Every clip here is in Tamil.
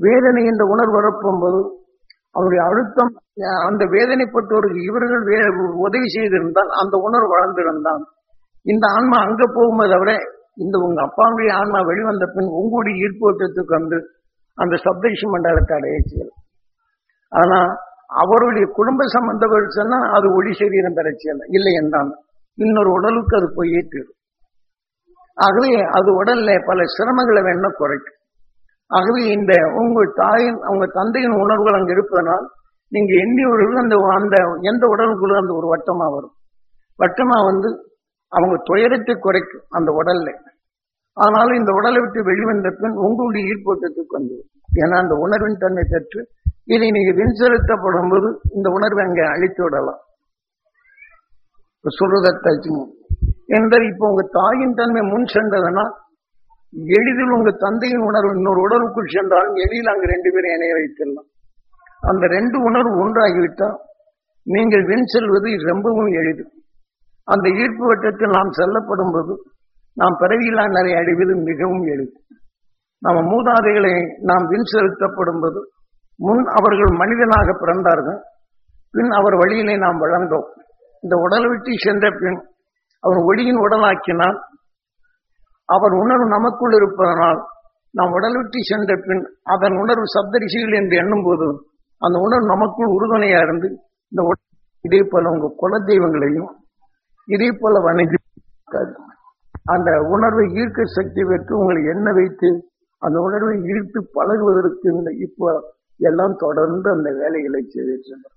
வேதனை என்ற உணர்வு வரப்போகும்போது அவருடைய அழுத்தம் அஹ், அந்த வேதனைப்பட்டோருக்கு இவர்கள் வே- உதவி செய்திருந்தால் அந்த உணர்வு வளர்ந்திருந்தான் இந்த ஆன்மா அங்க போகும்போது தவிர இந்த உங்க அப்பாவுடைய ஆன்மா வெளிவந்த பின் உங்களுடைய ஈர்ப்பு ஓட்டத்துக்கு வந்து அந்த சப்தரிஷி மண்டலத்தை அடைய செய்யலாம் ஆனா அவருடைய குடும்ப சம்பந்தப்பட்டு சொன்னா அது ஒளி சரீரம் பெற செய்யலாம் இல்லை என்றால் இன்னொரு உடலுக்கு அது போய் ஏற்றிடும் ஆகவே அது உடல்ல பல சிரமங்களை வேணா குறைக்கும் ஆகவே இந்த உங்கள் தாயின் உங்க தந்தையின் உணர்வுகள் அங்க இருப்பதனால் நீங்க எண்ணி ஒரு அந்த அந்த எந்த உடலுக்குள்ள அந்த ஒரு வட்டமா வரும் வட்டமா வந்து அவங்க துயரத்தை குறைக்கும் அந்த உடல்ல அதனால இந்த உடலை விட்டு வெளிவந்த பின் உங்களுடைய ஈர்ப்போட்டத்துக்கு வந்து ஏன்னா அந்த உணர்வின் தன்மை பெற்று இதை நீங்க விண்செலுத்தப்படும் போது இந்த உணர்வை அங்க அழித்து விடலாம் இப்ப சொல்றதாச்சுங்க என்பது இப்போ உங்க தாயின் தன்மை முன் சென்றதுன்னா எளிதில் உங்க தந்தையின் உணர்வு இன்னொரு உடலுக்குள் சென்றாலும் எளிதில் அங்கு ரெண்டு பேரும் இணைய வைத்திடலாம் அந்த ரெண்டு உணர்வு ஒன்றாகிவிட்டால் நீங்கள் விண் செல்வது ரொம்பவும் எளிது அந்த ஈர்ப்பு வட்டத்தில் நாம் செல்லப்படும் போது நாம் பிறவியில்லா நிலை அடைவது மிகவும் எளிது நம்ம மூதாதைகளை நாம் விண் செலுத்தப்படும் போது முன் அவர்கள் மனிதனாக பிறந்தார்கள் பின் அவர் வழியிலே நாம் வளர்ந்தோம் இந்த உடலை விட்டு சென்ற பின் அவர் ஒளியின் உடலாக்கினால் அவர் உணர்வு நமக்குள் இருப்பதனால் நாம் உடல் விட்டு சென்ற பின் அதன் உணர்வு சப்தரிசிகள் என்று எண்ணும் போது அந்த உணர்வு நமக்குள் உறுதுணையா இருந்து இந்த உடல் இதே போல உங்க குல தெய்வங்களையும் இதே போல வணங்கி அந்த உணர்வை ஈர்க்க சக்தி பெற்று உங்களை எண்ண வைத்து அந்த உணர்வை ஈர்த்து பழகுவதற்கு இந்த இப்போ எல்லாம் தொடர்ந்து அந்த வேலைகளை செய்திருக்கின்றனர்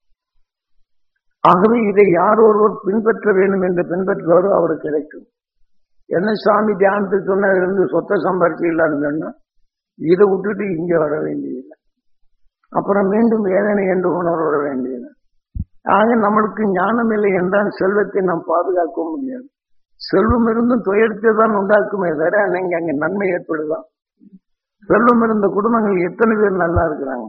ஆகவே இதை யார் ஒருவர் பின்பற்ற வேண்டும் என்று பின்பற்றுவாரோ அவருக்கு கிடைக்கும் என்ன சாமி தியானத்துக்கு சொன்னதிலிருந்து சொத்தை சம்பாரிச்சிக்கலாம்னு சொன்னா இதை விட்டுட்டு இங்க வர வேண்டியதில்லை அப்புறம் மீண்டும் வேதனை என்று உணர வர வேண்டியது ஆக நம்மளுக்கு ஞானம் இல்லை என்றால் செல்வத்தை நாம் பாதுகாக்க முடியாது செல்வம் இருந்தும் துயரத்தை தான் உண்டாக்குமே தவிர நீங்க அங்க நன்மை ஏற்படுதான் செல்வம் இருந்த குடும்பங்கள் எத்தனை பேர் நல்லா இருக்கிறாங்க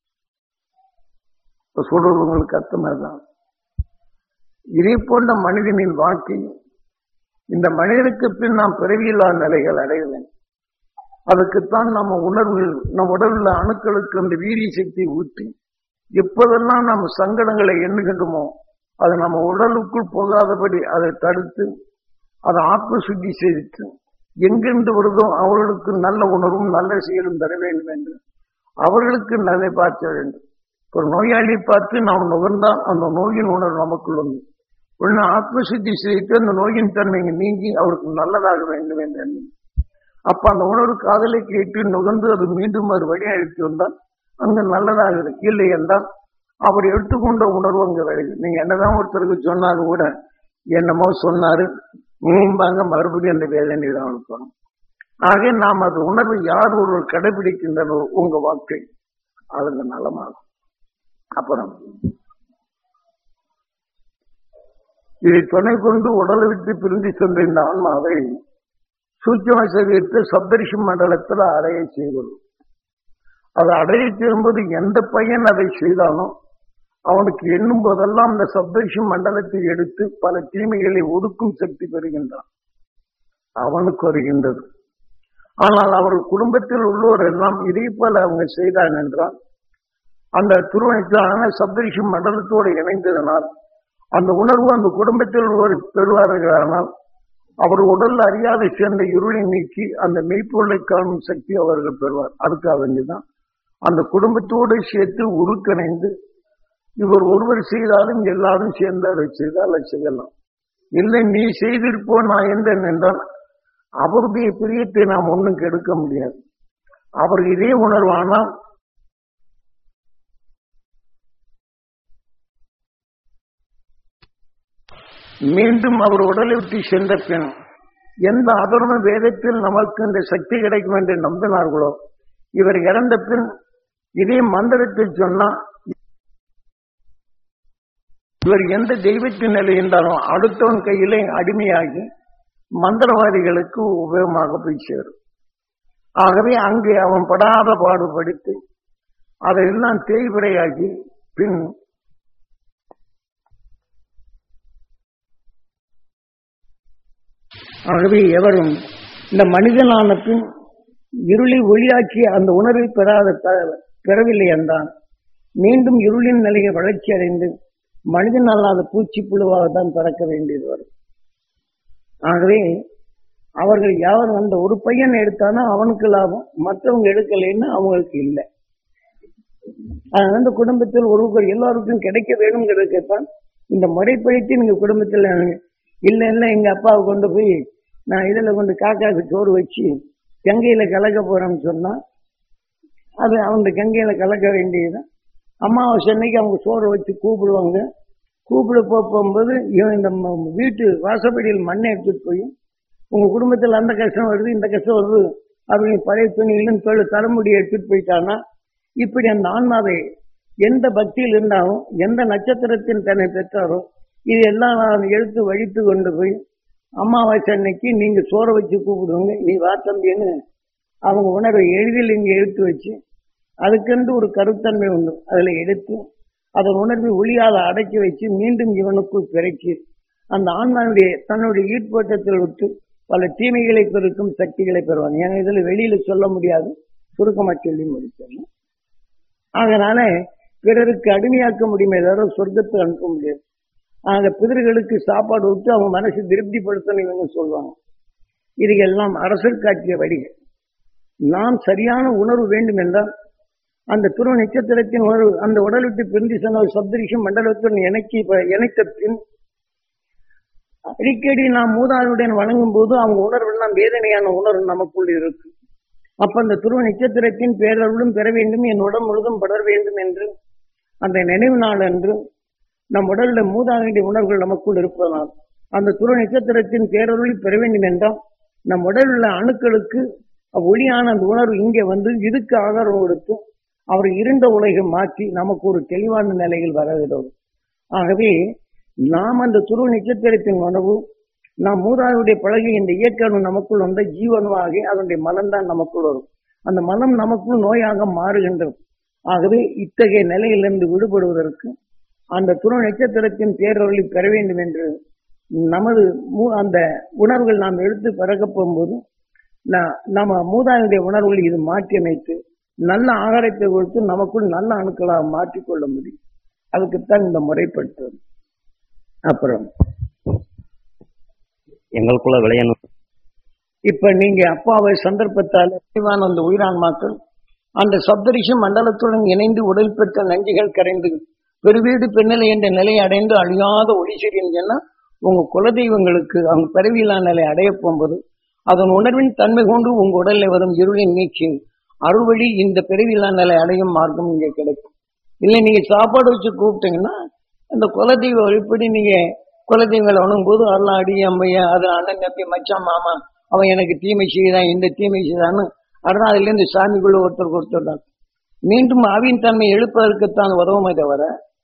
இப்ப சொல்றது உங்களுக்கு அர்த்தமா தான் இதே போன்ற மனிதனின் வாழ்க்கை இந்த மனிதனுக்கு பின் நாம் பிறவியில்லா நிலைகள் அடைய வேண்டும் அதுக்குத்தான் நம்ம உணர்வுகள் நம் உடலுள்ள அணுக்களுக்கு அந்த வீரிய சக்தியை ஊற்றி எப்போதெல்லாம் நம்ம சங்கடங்களை எண்ணுகின்றோமோ அது நம்ம உடலுக்குள் போகாதபடி அதை தடுத்து அதை ஆத்ம சுத்தி செய்து எங்கிருந்து வருதோ அவர்களுக்கு நல்ல உணர்வும் நல்ல செயலும் தர வேண்டும் என்று அவர்களுக்கு நல்லை பார்க்க வேண்டும் ஒரு நோயாளியை பார்த்து நாம் நுகர்ந்தால் அந்த நோயின் உணர்வு நமக்குள் வந்து உடனே ஆத்ம சுத்தி செய்து அந்த நோயின் தன்மை நீங்கி அவருக்கு நல்லதாக வேண்டும் என்று எண்ணி அப்ப அந்த உணர்வு காதலை கேட்டு நுகர்ந்து அது மீண்டும் அது வழி அழைத்து வந்தால் அங்க நல்லதாக இருக்கு இல்லை என்றால் அவர் எடுத்துக்கொண்ட உணர்வு அங்க வருது நீங்க என்னதான் ஒருத்தருக்கு சொன்னாலும் கூட என்னமோ சொன்னாரு மீம்பாங்க மறுபடியும் அந்த வேதனை தான் அனுப்பணும் ஆக நாம் அது உணர்வு யார் ஒருவர் கடைபிடிக்கின்றனோ உங்க வாழ்க்கை அதுங்க நலமாகும் அப்புறம் இதை துணை கொண்டு உடலை விட்டு பிரிந்து சென்ற இந்த ஆன்மாவை சூட்சம சரீரத்தை சப்தரிஷி மண்டலத்தில் அடைய செய்வது அதை அடைய செய்யும்போது எந்த பையன் அதை செய்தாலும் அவனுக்கு எண்ணும் போதெல்லாம் அந்த சப்தரிஷி மண்டலத்தை எடுத்து பல தீமைகளை ஒடுக்கும் சக்தி பெறுகின்றான் அவனுக்கு வருகின்றது ஆனால் அவர்கள் குடும்பத்தில் உள்ளோர் எல்லாம் இதே போல அவங்க செய்தாங்க என்றால் அந்த துருவனைக்கான சப்தரிஷி மண்டலத்தோடு இணைந்ததனால் அந்த உணர்வு அந்த குடும்பத்தில் உள்ளவர் பெறுவார்களானால் அவர் உடல் அறியாத சேர்ந்த இருளை நீக்கி அந்த மெய்ப்பொருளை காணும் சக்தி அவர்கள் பெறுவார் அதுக்காக வேண்டிதான் அந்த குடும்பத்தோடு சேர்த்து உருக்கிணைந்து இவர் ஒருவர் செய்தாலும் எல்லாரும் சேர்ந்து அதை செய்தால் அதை செய்யலாம் இல்லை நீ செய்திருப்போ நான் எந்தேன் என்றால் அவருடைய பிரியத்தை நாம் ஒன்றும் கெடுக்க முடியாது அவர் இதே உணர்வானால் மீண்டும் அவர் உடலை விட்டு சென்ற பின் எந்த அதர்ம வேதத்தில் நமக்கு இந்த சக்தி கிடைக்கும் என்று நம்பினார்களோ இவர் இறந்த பின் இதே மந்திரத்தை சொன்னா இவர் எந்த தெய்வத்தின் நிலை இருந்தாலும் அடுத்தவன் கையிலே அடிமையாகி மந்திரவாதிகளுக்கு உபயோகமாக போய் சேரும் ஆகவே அங்கே அவன் படாத பாடுபடுத்தி அதையெல்லாம் தேய்விரையாகி பின் ஆகவே எவரும் இந்த மனிதனான பின் இருளை ஒளியாக்கி அந்த உணர்வை பெறாத த- பெறவில்லை என்றான் மீண்டும் இருளின் நிலையை வளர்ச்சி அடைந்து மனிதன் அல்லாத பூச்சி புழுவாக தான் பிறக்க வேண்டியது வரும் ஆகவே அவர்கள் யாரும் அந்த ஒரு பையன் எடுத்தானா அவனுக்கு லாபம் மற்றவங்க எடுக்கலைன்னா அவங்களுக்கு இல்லை அதனால இந்த குடும்பத்தில் ஒருவர் எல்லாருக்கும் கிடைக்க வேணுங்கிறதுக்குத்தான் இந்த முறைப்படுத்தி நீங்க குடும்பத்தில் இல்ல இல்ல எங்க அப்பாவை கொண்டு போய் நான் இதுல கொண்டு காக்காவுக்கு சோறு வச்சு கங்கையில கலக்க போறேன்னு சொன்னா அது அவங்க கங்கையில கலக்க வேண்டியது அம்மாவாசை அன்னைக்கு அவங்க சோறு வச்சு கூப்பிடுவாங்க கூப்பிட போ- போகும்போது இவன் இந்த ம- வீட்டு வாசப்படியில் மண்ணை எடுத்துட்டு போய் உங்க குடும்பத்தில் அந்த கஷ்டம் வருது இந்த கஷ்டம் வருது அப்படின்னு பழைய துணிகளும் தொழில் தலைமுடி எடுத்துட்டு போயிட்டான்னா இப்படி அந்த ஆன்மாவை எந்த பக்தியில் இருந்தாலும் எந்த நட்சத்திரத்தின் தன்னை பெற்றாரோ இது எல்லாம் நான் எடுத்து வழித்து கொண்டு போய் அமாவாசை அன்னைக்கு நீங்க சோற வச்சு கூப்பிடுவாங்க நீ வா தம்பின்னு அவங்க உணர்வை எளிதில் இங்க எடுத்து வச்சு அதுக்கென்று ஒரு கருத்தன்மை உண்டு அதுல எடுத்து அதன் உணர்வை ஒளியால அடக்கி வச்சு மீண்டும் இவனுக்குள் பிறக்கி அந்த ஆன்மாவுடைய தன்னுடைய ஈர்ப்போட்டத்தில் விட்டு பல தீமைகளை பெருக்கும் சக்திகளை பெறுவாங்க ஏன்னா இதுல வெளியில சொல்ல முடியாது சுருக்கமா சொல்லி முடிச்சிடலாம் அதனால பிறருக்கு அடிமையாக்க முடியுமே தவிர சொர்க்கத்தை அனுப்ப முடியாது ஆக பிதர்களுக்கு சாப்பாடு விட்டு அவங்க மனசு திருப்திப்படுத்தணும் இவங்க சொல்லுவாங்க இது எல்லாம் அரசர் காட்டிய வழிகள் நாம் சரியான உணர்வு வேண்டும் என்றால் அந்த துருவ நட்சத்திரத்தின் உணர்வு அந்த உடல் விட்டு பிரிந்து சென்ற ஒரு சப்தரிஷம் மண்டலத்துடன் இணைக்கி இணைத்த பின் அடிக்கடி நாம் மூதாதையுடன் வணங்கும் போது அவங்க உணர்வெல்லாம் வேதனையான உணர்வு நமக்குள் இருக்கு அப்ப அந்த துருவ நட்சத்திரத்தின் பேரருளும் பெற வேண்டும் என் உடல் முழுதும் படர வேண்டும் என்று அந்த நினைவு நாள் அன்று நம் உடல்ல மூதாதையுடைய உணர்வுகள் நமக்குள் இருப்பதனால் அந்த துருவ நட்சத்திரத்தின் பேரருளை பெற வேண்டும் என்றால் நம் உடலில் உள்ள அணுக்களுக்கு ஒளியான அந்த உணர்வு இங்கே வந்து இதுக்கு ஆதாரம் கொடுத்து அவர் இருண்ட உலகை மாற்றி நமக்கு ஒரு தெளிவான நிலையில் வரவிடும் ஆகவே நாம் அந்த துருவ நட்சத்திரத்தின் உணவு நாம் மூதாதையுடைய பழகிய இந்த இயக்கணு நமக்குள் வந்த ஜீவனுவாகி அதனுடைய மலம் தான் நமக்குள் வரும் அந்த மலம் நமக்குள் நோயாக மாறுகின்றது ஆகவே இத்தகைய நிலையிலிருந்து விடுபடுவதற்கு அந்த துணை நட்சத்திரத்தின் பேரொழி பெற வேண்டும் என்று நமது மூ- அந்த உணர்வுகள் நாம் எடுத்து பிறக்கப் போகும்போது நா- நம்ம மூதாதையுடைய உணர்வுகள் இது மாற்றி அமைத்து நல்ல ஆகாரத்தை கொடுத்து நமக்குள் நல்ல அணுக்களாக மாற்றிக்கொள்ள முடியும் அதுக்குத்தான் இந்த முறைப்படுத்துவது அப்புறம் எங்களுக்குள்ள விளையணும் இப்ப நீங்க அப்பாவை சந்தர்ப்பத்தால் தெளிவான அந்த உயிரான்மாக்கள் அந்த சப்தரிஷி மண்டலத்துடன் இணைந்து உடல் பெற்ற நஞ்சுகள் கரைந்து பெருவீடு பெண்ணிலை என்ற நிலை அடைந்து அழியாத ஒளி சொன்னா உங்க குலதெய்வங்களுக்கு அவங்க பிறவியில்லா நிலை அடைய போகும்போது அதன் உணர்வின் தன்மை கொண்டு உங்க உடலில் வரும் இருளின் நீக்கி அறுவழி இந்த பிறவியில்லா நிலை அடையும் மார்க்கம் இங்கே கிடைக்கும் இல்லை நீங்க சாப்பாடு வச்சு கூப்பிட்டீங்கன்னா அந்த குலதெய்வ வழிபடி நீங்க குலதெய்வங்களை வணங்கும் போது அருளா அடி அம்மையா அது அண்ணன் தம்பி மச்சான் மாமா அவன் எனக்கு தீமை செய்தான் இந்த தீமை செய்தான்னு அதான் அதுல இருந்து சாமிக்குள்ள ஒருத்தருக்கு ஒருத்தர் தான் மீண்டும் ஆவின் தன்மை எழுப்பதற்குத்தான் உதவுமே தவிர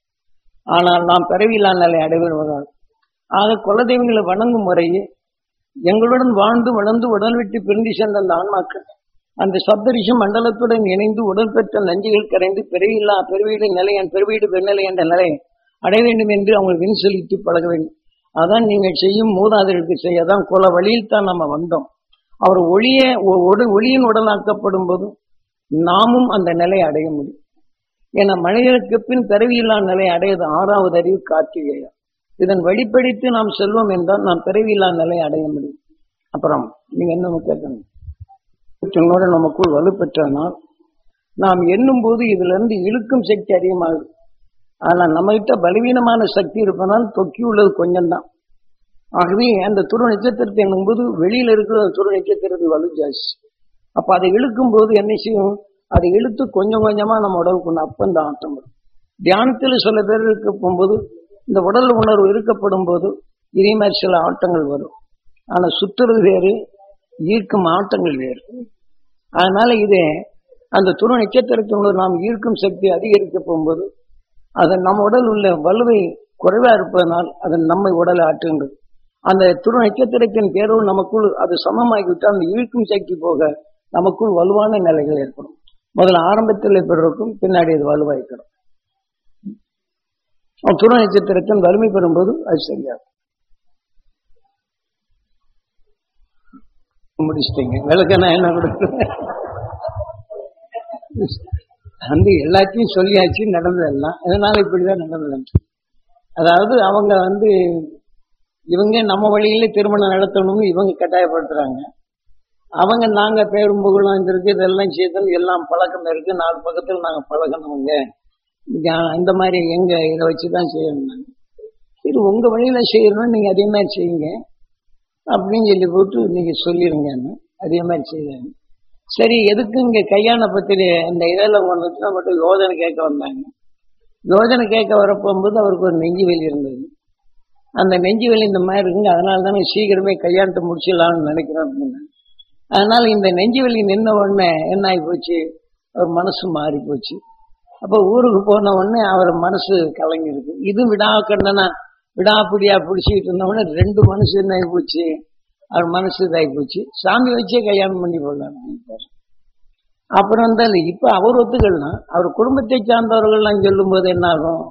ஆனால் நாம் பிறவியில்லா நிலை அடைவதால் ஆக குலதெய்வங்களை வணங்கும் முறையே எங்களுடன் வாழ்ந்து வளர்ந்து உடல் விட்டு பிரிந்து சென்ற அந்த ஆன்மாக்கள் அந்த சப்தரிஷி மண்டலத்துடன் இணைந்து உடல் பெற்ற நஞ்சுகள் கரைந்து பிறவியில்லா பெருவீடு நிலையன் பெருவீடு பெருநிலை என்ற நிலை அடைய வேண்டும் என்று அவங்க வின் செலுத்தி பழக வேண்டும் அதான் நீங்கள் செய்யும் மூதாதையருக்கு செய்ய அதான் குல வழியில் தான் நம்ம வந்தோம் அவர் ஒளிய ஒ- ஒடு- ஒளியின் உடலாக்கப்படும் போது நாமும் அந்த நிலையை அடைய முடியும் ஏன்னா மனிதனுக்கு பின் பிறவியில்லா நிலை அடையது ஆறாவது அறிவு கார்த்திகேயா இதன் வழிப்படித்து நாம் செல்வோம் என்றால் நாம் பிறவியில்லா நிலை அடைய முடியும் அப்புறம் நீங்க என்ன கேட்கணும் சொன்னோட நமக்குள் வலுப்பெற்றனால் நாம் எண்ணும் போது இதுல இருந்து இழுக்கும் சக்தி அதிகமாகுது ஆனா நம்ம கிட்ட பலவீனமான சக்தி இருப்பதனால் தொக்கி உள்ளது கொஞ்சம் தான் ஆகவே அந்த துரு நட்சத்திரத்தை எண்ணும்போது வெளியில இருக்கிற துரு நட்சத்திரத்து வலு ஜாஸ்தி அப்ப அதை இழுக்கும் போது என்ன செய்யும் அதை இழுத்து கொஞ்சம் கொஞ்சமா நம்ம உடலுக்குள்ள அப்ப இந்த ஆட்டம் வரும் தியானத்தில் சில பேர் இருக்க போகும்போது இந்த உடல் உணர்வு இருக்கப்படும் போது இதே மாதிரி சில ஆட்டங்கள் வரும் ஆனா சுத்துறது வேறு ஈர்க்கும் ஆட்டங்கள் வேறு அதனால இது அந்த துரு நட்சத்திரத்தினுடைய நாம் ஈர்க்கும் சக்தி அதிகரிக்க போகும்போது அது நம்ம உடல் உள்ள வலுவை குறைவா இருப்பதனால் அது நம்மை உடலை ஆற்றுகின்றது அந்த துரு நட்சத்திரத்தின் பேரோடு நமக்குள் அது சமமாகிவிட்டால் அந்த ஈர்க்கும் சக்தி போக நமக்குள் வலுவான நிலைகள் ஏற்படும் முதல்ல ஆரம்பத்தில் பெறுவதற்கும் பின்னாடி அது வலுவாய்க்கிறோம் துரு நட்சத்திரத்தின் வலிமை பெறும்போது அது சரியாகும் முடிச்சிட்டீங்க விளக்க நான் என்ன கொடுக்குறேன் வந்து எல்லாத்தையும் சொல்லியாச்சு நடந்ததெல்லாம் இதனால இப்படிதான் நடந்தது அதாவது அவங்க வந்து இவங்க நம்ம வழியில திருமணம் நடத்தணும்னு இவங்க கட்டாயப்படுத்துறாங்க அவங்க நாங்க பேரும் புகழும் இந்த இருக்கு இதெல்லாம் செய்தல் எல்லாம் பழக்கம் இருக்கு நாலு பக்கத்தில் நாங்க பழகணுங்க இங்க- இந்த மாதிரி எங்க இதை வச்சுதான் செய்யணும் நாங்க. சரி உங்க வழியில செய்யணும் நீங்க அதே மாதிரி செய்யுங்க அப்படின்னு சொல்லி போட்டு நீங்க சொல்லிருங்கன்னு அதே மாதிரி செய்யறாங்க சரி எதுக்கு இங்க கல்யாண பத்திரி அந்த இதெல்லாம் கொண்டு வந்து நம்மகிட்ட யோஜனை கேட்க வந்தாங்க யோஜனை கேட்க வரப்போகும்போது அவருக்கு ஒரு நெஞ்சு வலி இருந்தது அந்த நெஞ்சு வலி இந்த மாதிரி இருக்குங்க அதனால தானே சீக்கிரமே கல்யாணத்தை முடிச்சிடலாம்னு நினைக்கிறோம் அப்படின்னு அதனால இந்த நெஞ்சு வலி நின்ன உடனே என்ன ஆகி போச்சு அவர் மனசு மாறி போச்சு அப்ப ஊருக்கு போன உடனே அவர் மனசு கலங்கிருக்கு இது விடா கண்டனா விடாப்பிடியா பிடிச்சிக்கிட்டு இருந்த உடனே ரெண்டு மனசு என்ன ஆகி போச்சு அவர் மனசு இதாகி போச்சு சாமி வச்சே கல்யாணம் பண்ணி போடலாம் நினைப்பாரு. அப்புறம் வந்து இல்ல, இப்ப அவர் ஒத்துக்கலாம் அவர் குடும்பத்தை சார்ந்தவர்கள்லாம் சொல்லும் போது என்ன ஆகும்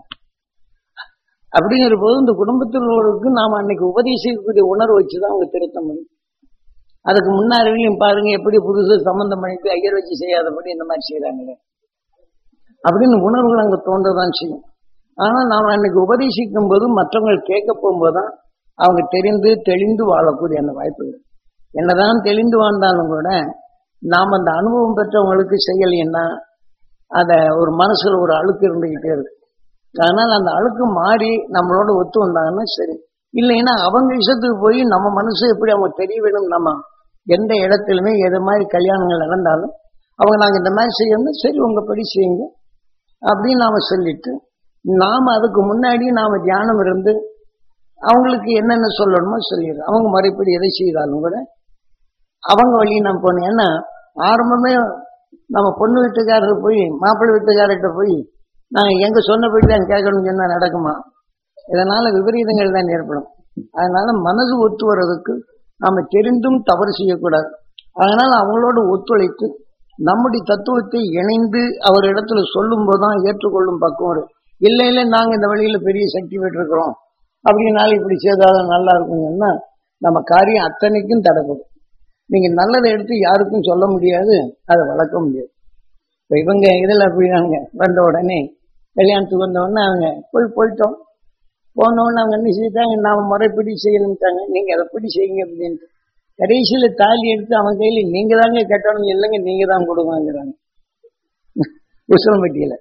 அப்படிங்கிற போது இந்த குடும்பத்தில் உள்ளவருக்கு நாம அன்னைக்கு உபதேசிக்கக்கூடிய உணர்வு வச்சுதான் அவங்க திருத்த முடியும் அதுக்கு முன்னாடியும் பாருங்க எப்படி புதுசு சம்பந்தம் பண்ணிட்டு ஐயர் வச்சு செய்யாதபடி இந்த மாதிரி செய்யறாங்களே அப்படின்னு உணர்வுகள் அங்க தோன்றதான் செய்யும் ஆனா நாம அன்னைக்கு உபதேசிக்கும் போது மற்றவங்க கேட்க போகும்போதுதான் அவங்க தெரிந்து தெளிந்து வாழக்கூடிய அந்த வாய்ப்புகள் என்னதான் தெளிந்து வாழ்ந்தாலும் கூட நாம் அந்த அனுபவம் பெற்றவங்களுக்கு செய்யலைன்னா அத ஒரு மனசுல ஒரு அழுக்கு இருந்துகிட்டே இருக்கு அதனால அந்த அழுக்கு மாறி நம்மளோட ஒத்து வந்தாங்கன்னா சரி இல்லைன்னா அவங்க இஷ்டத்துக்கு போய் நம்ம மனசு எப்படி அவங்க தெரிய வேணும் நம்ம எந்த இடத்துலயுமே எது மாதிரி கல்யாணங்கள் நடந்தாலும் அவங்க நாங்க இந்த மாதிரி செய்யணும் சரி உங்க படி செய்யுங்க அப்படின்னு நாம சொல்லிட்டு நாம அதுக்கு முன்னாடி நாம தியானம் இருந்து அவங்களுக்கு என்னென்ன சொல்லணுமோ சொல்லிடுறோம் அவங்க மறுபடி எதை செய்தாலும் கூட அவங்க வழி நம்ம போகணும் ஏன்னா ஆரம்பமே நம்ம பொண்ணு வீட்டுக்காரர் போய் மாப்பிள்ளை வீட்டுக்காரர்கிட்ட போய் நாங்க எங்க சொன்னபடி தான் கேட்கணும்னு சொன்னா நடக்குமா இதனால விபரீதங்கள் தான் ஏற்படும் அதனால மனது ஒத்து வர்றதுக்கு நாம தெரிந்தும் தவறு செய்யக்கூடாது அதனால அவங்களோட ஒத்துழைத்து நம்முடைய தத்துவத்தை இணைந்து அவர் இடத்துல சொல்லும் போதுதான் ஏற்றுக்கொள்ளும் பக்குவம் வரும். இல்லை இல்லை நாங்க இந்த வழியில பெரிய சக்தி பெற்றிருக்கிறோம் அப்படின்னாலும் இப்படி செய்தாதான் நல்லா இருக்குங்கன்னா நம்ம காரியம் அத்தனைக்கும் தடைப்படும் நீங்க நல்லதை எடுத்து யாருக்கும் சொல்ல முடியாது அதை வளர்க்க முடியாது இப்ப இவங்க இதுல அப்படிதாங்க வந்த உடனே கல்யாணத்துக்கு வந்த உடனே அவங்க போய் போயிட்டோம் போன உடனே அவங்க என்ன செய்தாங்க நாம முறைப்படி செய்யணும்ட்டாங்க நீங்க அதை படி செய்யுங்க அப்படின்ட்டு கடைசியில தாலி எடுத்து அவன் கையில நீங்க தாங்க கட்டணும் இல்லைங்க நீங்க தான் கொடுங்கிறாங்க உசலம்பட்டியில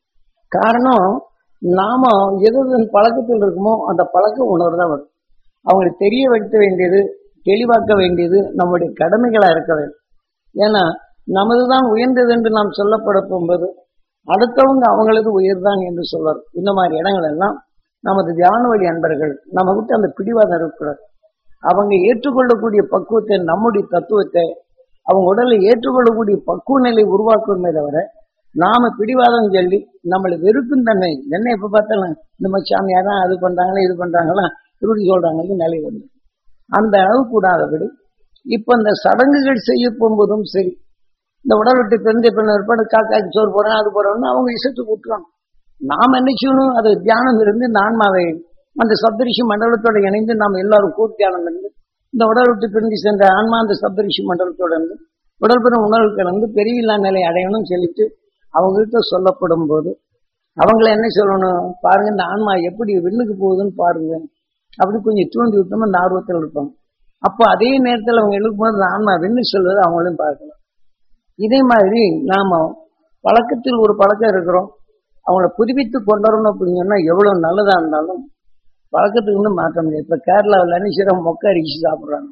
காரணம் நாம எது எது பழக்கத்தில் இருக்குமோ அந்த பழக்க உணர்வு தான் வரும் அவங்களுக்கு தெரிய வைக்க வேண்டியது தெளிவாக்க வேண்டியது நம்முடைய கடமைகளா இருக்க வேண்டும் ஏன்னா நமதுதான் உயர்ந்தது என்று நாம் சொல்லப்பட போகும்போது அடுத்தவங்க அவங்களது உயர்தான் என்று சொல்வார் இந்த மாதிரி இடங்கள் எல்லாம் நமது தியான வழி அன்பர்கள் நம்ம விட்டு அந்த பிடிவாதம் இருக்கக்கூடாது அவங்க ஏற்றுக்கொள்ளக்கூடிய பக்குவத்தை நம்முடைய தத்துவத்தை அவங்க உடலை ஏற்றுக்கொள்ளக்கூடிய பக்குவ நிலை உருவாக்குமே தவிர நாம பிடிவாதம் சொல்லி நம்மளை வெறுக்கும் தன்மை என்ன எப்ப பார்த்தாலும் இந்த மாதிரி சாமியார் தான் அது பண்றாங்களா இது பண்றாங்களா இப்படி சொல்றாங்கன்னு நிலை வந்து அந்த அளவு கூடாதபடி இப்ப இந்த சடங்குகள் செய்ய போகும்போதும் சரி இந்த உடல் விட்டு பிறந்த பின்ன ஏற்பாடு காக்காக்கு சோறு போறேன் அது போறோம்னு அவங்க இஷ்டத்துக்கு விட்டுறாங்க நாம என்ன செய்யணும் அது தியானம் இருந்து இந்த ஆன்மாவை அந்த சப்தரிஷி மண்டலத்தோட இணைந்து நாம் எல்லாரும் கூட்டு தியானம் இருந்து இந்த உடல் விட்டு பிரிந்து சென்ற ஆன்மா அந்த சப்தரிஷி மண்டலத்தோட இருந்து உடல் பெறும் உணர்வு கலந்து பெரியவில்லா நிலை அடையணும் சொல்லிட்டு அவங்க கிட்ட சொல்லப்படும் போது அவங்கள என்ன சொல்லணும் பாருங்க இந்த ஆன்மா எப்படி விண்ணுக்கு போகுதுன்னு பாருங்க அப்படி கொஞ்சம் தூண்டி விட்டோம் அந்த ஆர்வத்தில் இருப்பாங்க அப்போ அதே நேரத்தில் அவங்க எழுப்பும்போது அந்த ஆன்மா விண்ணு சொல்வது அவங்களையும் பார்க்கலாம் இதே மாதிரி நாம பழக்கத்தில் ஒரு பழக்கம் இருக்கிறோம் அவங்கள புதுப்பித்து கொண்டு வரணும் அப்படின்னு சொன்னா எவ்வளவு நல்லதா இருந்தாலும் பழக்கத்துக்கு இன்னும் மாற்ற முடியாது இப்ப கேரளாவில் அனிசிரம் மொக்க அரிசி சாப்பிடுறாங்க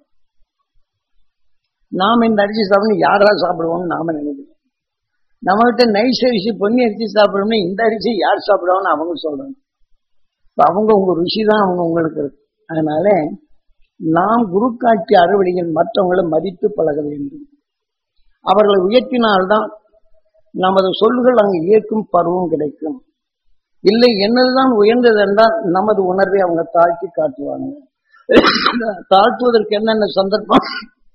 நாம இந்த அரிசி சாப்பிடணும் யாரா சாப்பிடுவோம்னு நாம நினைக்கிறோம் நம்ம கிட்ட நைஸ் அரிசி பொன்னி அரிசி சாப்பிடணும்னா இந்த அரிசி யார் சாப்பிடுவாங்கன்னு அவங்க சொல்றாங்க இப்ப அவங்க உங்க ருசி தான் அவங்க உங்களுக்கு இருக்கு அதனால நாம் குரு காட்சி அறுவடைகள் மற்றவங்களை மதித்து பழக வேண்டும் அவர்களை உயர்த்தினால்தான் நமது சொல்லுகள் அங்கு ஏற்கும் பருவம் கிடைக்கும் இல்லை என்னதுதான் உயர்ந்தது என்றால் நமது உணர்வை அவங்க தாழ்த்தி காட்டுவாங்க தாழ்த்துவதற்கு என்னென்ன சந்தர்ப்பம்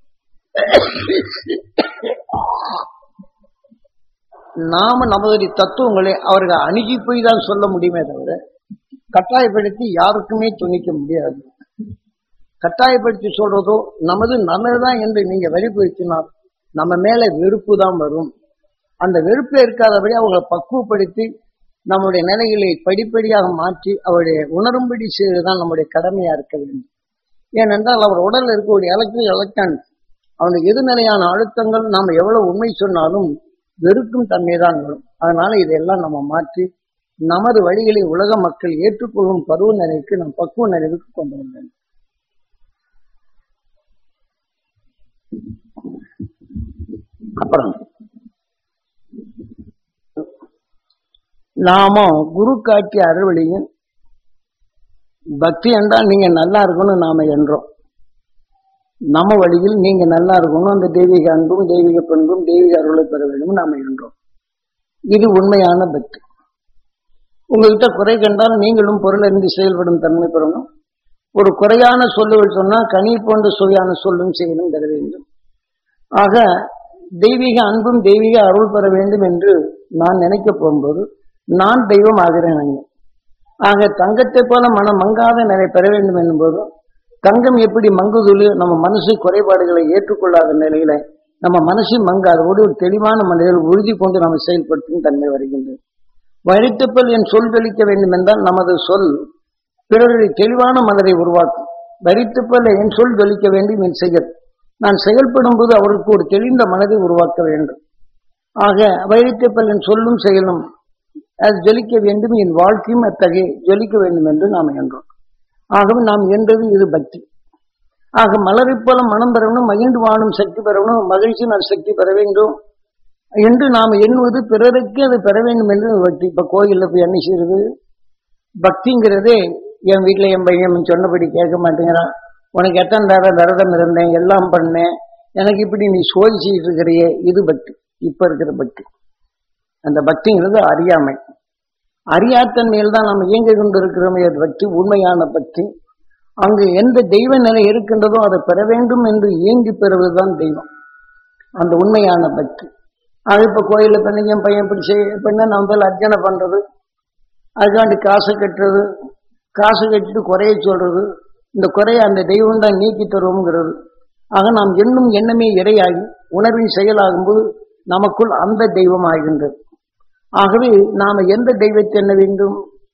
நாம நமது தத்துவங்களை அவர்கள் அணுகி போய் தான் சொல்ல முடியுமே தவிர கட்டாயப்படுத்தி யாருக்குமே துணிக்க முடியாது கட்டாயப்படுத்தி சொல்றதோ நமது நல்லதுதான் என்று நீங்க வெளிப்படுத்தினால் நம்ம மேல வெறுப்பு தான் வரும் அந்த வெறுப்பு இருக்காதபடி அவங்களை பக்குவப்படுத்தி நம்முடைய நிலைகளை படிப்படியாக மாற்றி அவருடைய உணரும்படி செய்வதுதான் நம்முடைய கடமையா இருக்க வேண்டும் ஏனென்றால் அவர் உடல்ல இருக்கக்கூடிய எலக்ட்ரி எலக்ட்ரான் அவனுக்கு எதிர்நிலையான அழுத்தங்கள் நாம் எவ்வளவு உண்மை சொன்னாலும் வெறுக்கும் தன்மை தான் வரும் அதனால இதையெல்லாம் நம்ம மாற்றி நமது வழிகளை உலக மக்கள் ஏற்றுக்கொள்ளும் பருவ நிலைக்கு நம் பக்குவ நிலைவுக்கு கொண்டு வந்தோம் அப்புறம் நாம குரு காட்டிய அறுவழியும் பக்தி என்றால் நீங்க நல்லா இருக்கணும் நாம என்றோம் நம்ம வழியில் நீங்க நல்லா இருக்கணும் அந்த தெய்வீக அன்பும் தெய்வீக பண்பும் தெய்வீக அருளை பெற வேண்டும் நாம என்றோம் இது உண்மையான பக்தி உங்ககிட்ட குறை கண்டால் நீங்களும் பொருள் அறிந்து செயல்படும் தன்மை பெறணும் ஒரு குறையான சொல்லுகள் சொன்னா கனி போன்ற சுவையான சொல்லும் செயலும் பெற வேண்டும் ஆக தெய்வீக அன்பும் தெய்வீக அருள் பெற வேண்டும் என்று நான் நினைக்க போகும்போது நான் தெய்வம் ஆகிறேன் அங்கே ஆக தங்கத்தை போல மனம் மங்காத நிலை பெற வேண்டும் என்னும்போது தங்கம் எப்படி மங்குதுலு நம்ம மனசு குறைபாடுகளை ஏற்றுக்கொள்ளாத நிலையில நம்ம மனசு மங்காதோடு ஒரு தெளிவான மனிதர் உறுதி கொண்டு நம்ம செயல்படுத்தும் தன்மை வருகின்றது வரித்துப்பல் என் சொல் தெளிக்க வேண்டும் என்றால் நமது சொல் பிறருடைய தெளிவான மனதை உருவாக்கும் வரித்துப்பல் என் சொல் தெளிக்க வேண்டும் என் செயல் நான் செயல்படும் போது அவருக்கு ஒரு தெளிந்த மனதை உருவாக்க வேண்டும் ஆக வைரத்தைப்பல் என் சொல்லும் செயலும் அது ஜொலிக்க வேண்டும் என் வாழ்க்கையும் அத்தகைய ஜொலிக்க வேண்டும் என்று நாம் என்றோம் ஆகவே நாம் என்றது இது பக்தி ஆக மலரை போல மனம் பெறணும் மகிழ்ந்து வாழும் சக்தி பெறணும் மகிழ்ச்சி நான் சக்தி பெற வேண்டும் என்று நாம் எண்ணுவது பிறருக்கு அது பெற வேண்டும் என்று பக்தி இப்ப கோயில்ல போய் என்ன செய்யறது பக்திங்கிறதே என் வீட்டுல என் பையன் சொன்னபடி கேட்க மாட்டேங்கிறான் உனக்கு எத்தனை நேரம் விரதம் இருந்தேன் எல்லாம் பண்ணேன் எனக்கு இப்படி நீ சோதிச்சுட்டு இருக்கிறியே இது பக்தி இப்ப இருக்கிற பக்தி அந்த பக்திங்கிறது அறியாமை அறியாத்தன்மையில் தான் நாம் இயங்கி கொண்டிருக்கிறோமே அது பக்தி உண்மையான பக்தி அங்கு எந்த தெய்வ நிலை இருக்கின்றதோ அதை பெற வேண்டும் என்று இயங்கி பெறுவதுதான் தெய்வம் அந்த உண்மையான பக்தி அது இப்ப கோயில பண்ணி என் பையன் இப்படி செய்ய பண்ண நம்ம முதல்ல அர்ச்சனை பண்றது அதுக்காண்டி காசு கட்டுறது காசு கட்டிட்டு குறைய சொல்றது இந்த குறைய அந்த தெய்வம் தான் நீக்கி தருவோங்கிறது ஆக நாம் எண்ணும் எண்ணமே இரையாகி உணர்வின் செயலாகும்போது நமக்குள் அந்த தெய்வம் ஆகின்றது ஆகவே நாம எந்த தெய்வத்தை எண்ண வேண்டும்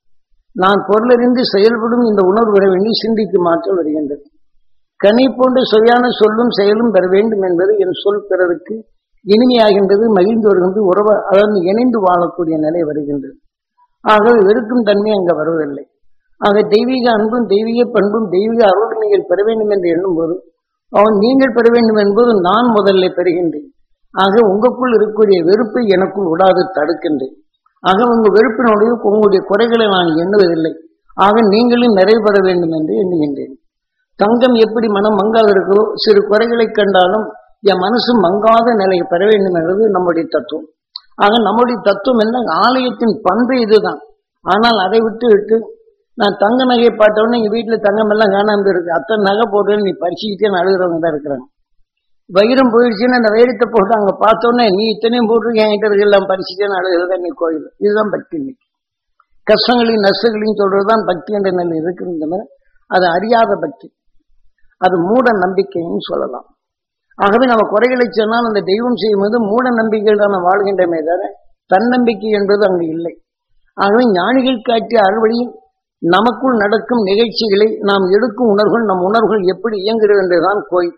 நான் பொருளறிந்து செயல்படும் இந்த உணர்வு வர வேண்டி சிந்திக்கும் ஆற்றல் வருகின்றது கனி போன்ற சுவையான சொல்லும் செயலும் பெற வேண்டும் என்பது என் சொல் பிறருக்கு இனிமையாகின்றது மகிழ்ந்து வருகின்றது உறவ அதாவது இணைந்து வாழக்கூடிய நிலை வருகின்றது ஆகவே வெறுக்கும் தன்மை அங்க வருவதில்லை ஆக தெய்வீக அன்பும் தெய்வீக பண்பும் தெய்வீக அருள் நீங்கள் பெற வேண்டும் என்று எண்ணும்போது அவன் நீங்கள் பெற வேண்டும் என்பது நான் முதல்ல பெறுகின்றேன் ஆக உங்களுக்குள் இருக்கக்கூடிய வெறுப்பை எனக்குள் விடாது தடுக்கின்றேன் ஆக உங்க வெறுப்பினுடைய உங்களுடைய குறைகளை நான் எண்ணுவதில்லை ஆக நீங்களும் நிறைவு பெற வேண்டும் என்று எண்ணுகின்றேன் தங்கம் எப்படி மனம் மங்காது இருக்கோ சிறு குறைகளை கண்டாலும் என் மனசு மங்காத நிலையை பெற வேண்டும் என்பது நம்முடைய தத்துவம் ஆக நம்முடைய தத்துவம் என்ன ஆலயத்தின் பண்பு இதுதான் ஆனால் அதை விட்டு விட்டு நான் தங்க நகையை பார்த்தோன்னே எங்க வீட்டுல தங்கம் எல்லாம் காணாம இருக்கு அத்தனை நகை போட்டு நீ பறிச்சுக்கிட்டே அழுகிறவங்க தான் இருக்கிறாங்க வைரம் போயிடுச்சுன்னு அந்த வைரத்தை போட்டு அங்க பார்த்தோன்னே நீ இத்தனையும் போட்டிருக்க என்கிட்ட இருக்கு எல்லாம் பறிச்சுட்டேன்னு அழுகிறதா நீ கோயில் இதுதான் பக்தி இன்னைக்கு கஷ்டங்களையும் நஷ்டங்களையும் சொல்றதுதான் பக்தி என்ற நிலை இருக்குங்கிற அது அறியாத பக்தி அது மூட நம்பிக்கைன்னு சொல்லலாம் ஆகவே நம்ம குறைகளை சொன்னால் அந்த தெய்வம் செய்யும்போது மூட நம்பிக்கைகள் தான் வாழ்கின்றமே தவிர தன்னம்பிக்கை என்பது அங்கு இல்லை ஆகவே ஞானிகள் காட்டிய அறுவழியில் நமக்குள் நடக்கும் நிகழ்ச்சிகளை நாம் எடுக்கும் உணர்வுகள் நம் உணர்வுகள் எப்படி இயங்குகிறது என்றுதான் கோயில்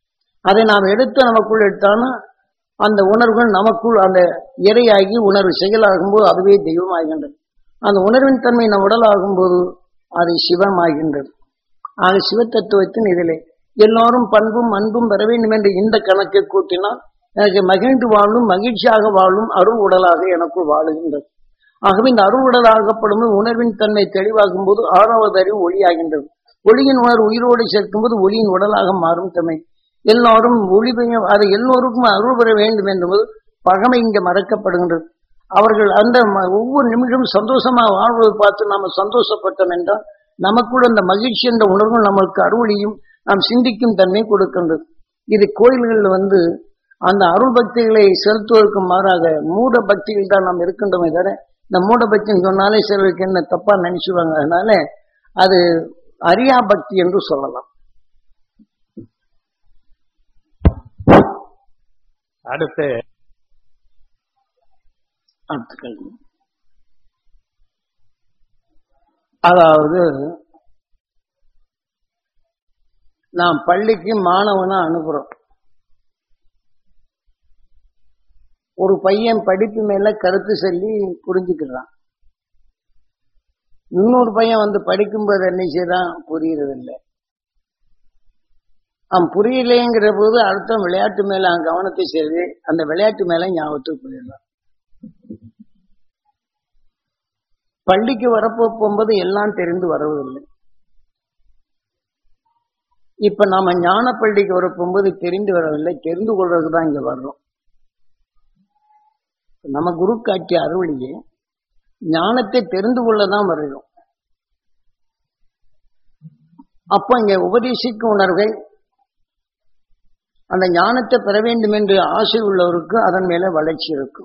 அதை நாம் எடுத்து நமக்குள் எடுத்தானா அந்த உணர்வுகள் நமக்குள் அந்த இறையாகி உணர்வு செயலாகும் போது அதுவே தெய்வமாகின்றது அந்த உணர்வின் தன்மை நம் உடல் ஆகும்போது அது சிவமாகின்றது ஆக சிவத்தத்துவத்தின் இதிலே எல்லோரும் பண்பும் அன்பும் பெற வேண்டும் என்று இந்த கணக்கை கூட்டினால் எனக்கு மகிழ்ந்து வாழும் மகிழ்ச்சியாக வாழும் அருள் உடலாக எனக்குள் வாழுகின்றது ஆகவே இந்த அருள் உடலாகப்படும் உணர்வின் தன்மை தெளிவாகும் போது ஆறாவது அறிவு ஒளியாகின்றது ஒளியின் உணர்வு உயிரோடு சேர்க்கும் போது ஒளியின் உடலாக மாறும் தன்மை எல்லாரும் ஒளி பெய்ய அதை எல்லோருக்கும் அருள் பெற வேண்டும் என்பது பகமை இங்க மறக்கப்படுகின்றது அவர்கள் அந்த ம- ஒவ்வொரு நிமிஷமும் சந்தோஷமாக வாழ்வதை பார்த்து நாம சந்தோஷப்பட்டோம் என்றால் நமக்குள்ள அந்த மகிழ்ச்சி என்ற உணர்வு நம்மளுக்கு அருளியும் நாம் சிந்திக்கும் தன்மை கொடுக்கின்றது இது கோயில்களில் வந்து அந்த அருள் பக்திகளை செலுத்துவதற்கு மாறாக மூட பக்திகள் தான் நாம் இருக்கின்றோமே தவிர இந்த மூட பக்தின்னு சொன்னாலே சிலருக்கு என்ன தப்பா நினைச்சுவாங்க அதனால அது அரியா பக்தி என்று சொல்லலாம் அடுத்து அடுத்த கேள்வி அதாவது நாம் பள்ளிக்கு மாணவனை அனுப்புறோம் ஒரு பையன் படிப்பு மேல கருத்து சொல்லி புரிஞ்சுக்கிறான் இன்னொரு பையன் வந்து படிக்கும்போது என்ன செய்யறான் புரியறது இல்லை அவன் புரியலைங்கிற போது அடுத்த விளையாட்டு மேல அவன் கவனத்தை செலுத்தி அந்த விளையாட்டு மேல ஞாபகத்துக்கு போயிடலாம் பள்ளிக்கு வரப்போ போகும்போது எல்லாம் தெரிந்து வரவில்லை இப்ப நாம ஞான பள்ளிக்கு வர போகும்போது தெரிந்து வரவில்லை தெரிந்து கொள்றதுக்கு தான் இங்க வர்றோம் நம்ம குரு காட்டிய அருளியே ஞானத்தை தெரிந்து கொள்ளதான் வருகிறோம் அப்ப இங்க உபதேசிக்கும் உணர்வை அந்த ஞானத்தை பெற வேண்டும் என்று ஆசை உள்ளவருக்கு அதன் மேல வளர்ச்சி இருக்கும்